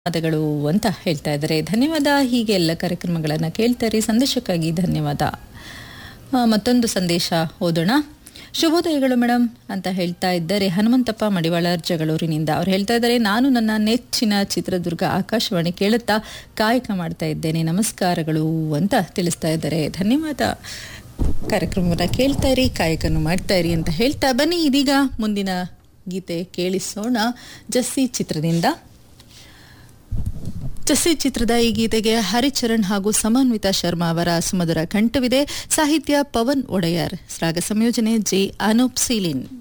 ಧನ್ಯವಾದಗಳು ಅಂತ ಹೇಳ್ತಾ ಇದ್ದಾರೆ ಧನ್ಯವಾದ ಹೀಗೆ ಎಲ್ಲ ಕಾರ್ಯಕ್ರಮಗಳನ್ನು ಕೇಳ್ತಾರೆ ಸಂದೇಶಕ್ಕಾಗಿ ಧನ್ಯವಾದ ಆ, ಮತ್ತೊಂದು ಸಂದೇಶ ಓದೋಣ ಶುಭೋದಯಗಳು ಮೇಡಮ್ ಅಂತ ಹೇಳ್ತಾ ಇದ್ದಾರೆ ಹನುಮಂತಪ್ಪ ಮಡಿವಾಳ ಜಗಳೂರಿನಿಂದ ಅವ್ರು ಹೇಳ್ತಾ ಇದ್ದಾರೆ ನಾನು ನನ್ನ ನೆಚ್ಚಿನ ಚಿತ್ರದುರ್ಗ ಆಕಾಶವಾಣಿ ಕೇಳುತ್ತಾ ಕಾಯಕ ಮಾಡ್ತಾ ಇದ್ದೇನೆ ನಮಸ್ಕಾರಗಳು ಅಂತ ತಿಳಿಸ್ತಾ ಇದ್ದಾರೆ ಧನ್ಯವಾದ ಕಾರ್ಯಕ್ರಮವನ್ನು ಕೇಳ್ತಾ ಇರಿ ಕಾಯಕನ್ನು ಮಾಡ್ತಾ ಇರಿ ಅಂತ ಹೇಳ್ತಾ ಬನ್ನಿ ಇದೀಗ ಮುಂದಿನ ಗೀತೆ ಕೇಳಿಸೋಣ ಜಸ್ಸಿ ಚಿತ್ರದಿಂದ ಜಸ್ಸಿ ಚಿತ್ರದ ಈ ಗೀತೆಗೆ ಹರಿಚರಣ್ ಹಾಗೂ ಸಮನ್ವಿತ ಶರ್ಮಾ ಅವರ ಸುಮಧುರ ಕಂಠವಿದೆ ಸಾಹಿತ್ಯ ಪವನ್ ಒಡೆಯರ್ ರಾಗ ಸಂಯೋಜನೆ ಜೆ ಅನೂಪ್ ಸೀಲಿನ್